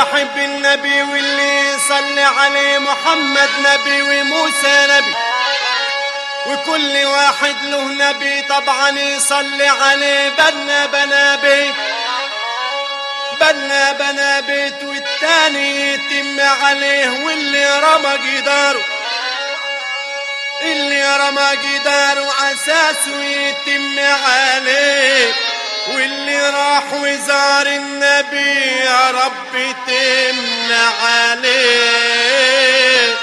يحب النبي واللي يصلي عليه محمد نبي وموسى نبي وكل واحد له نبي طبعا يصلي عليه بنا بنا بيت بنا بنا بيت والتاني يتم عليه واللي رمى جداره اللي رمى جداره اساسه يتم عليه واللي راح وزار النبي يا رب تمن عليه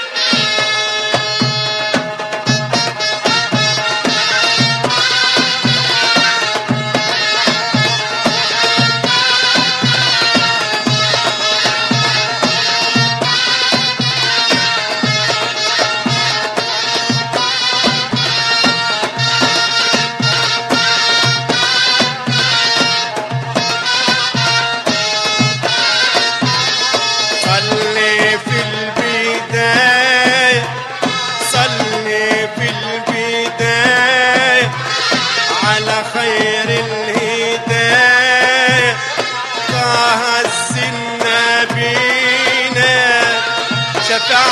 صلي في البداية صلي في البداية على خير الهداية طه النبينا شفع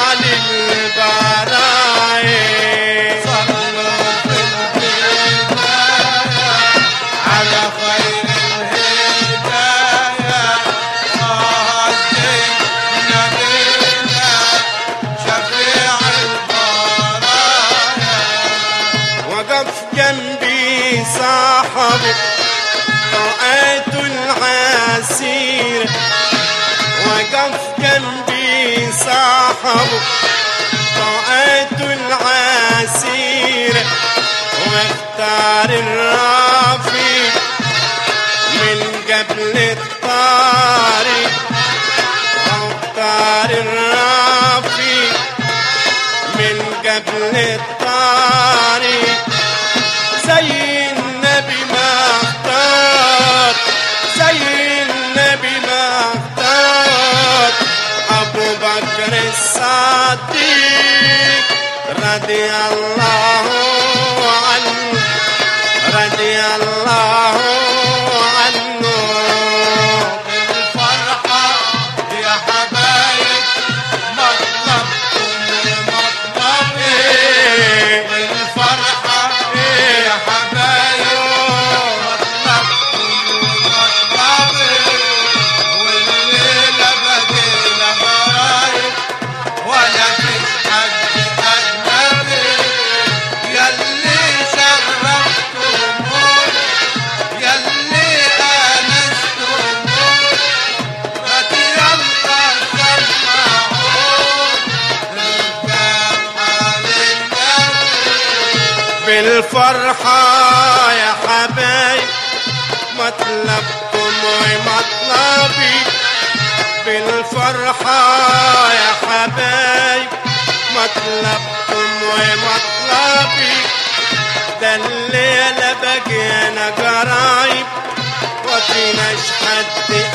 للبرايا صلوا في البداية على خير الهداية طه الدين نبينا شفيع البرايا وقف جنبي صاحبي رؤيت العسير وقف جنبي صاحبي رؤيت العسير واختار الرفيق من قبل الطريق واختار الرفيق من قبل الطريق زي النبي ما اختار زي النبي ما اختار ابو بكر الصديق رضي الله عنه رضي الله عنه بالفرحة يا حبايب مطلبكم مطلبي بالفرحة يا حبايب مطلبكم مطلبي والليلة بدينا غرايب ولا فيش حد أجنبي ياللي شرفتموني ياللي آنستموني فتيلا سمعون الفرحة للنبي بالفرحة يا حبايب مطلبكم ومطلبي بالفرحة يا حبايب مطلبكم ومطلبي ده الليلة بقينا قرايب وفيناش حد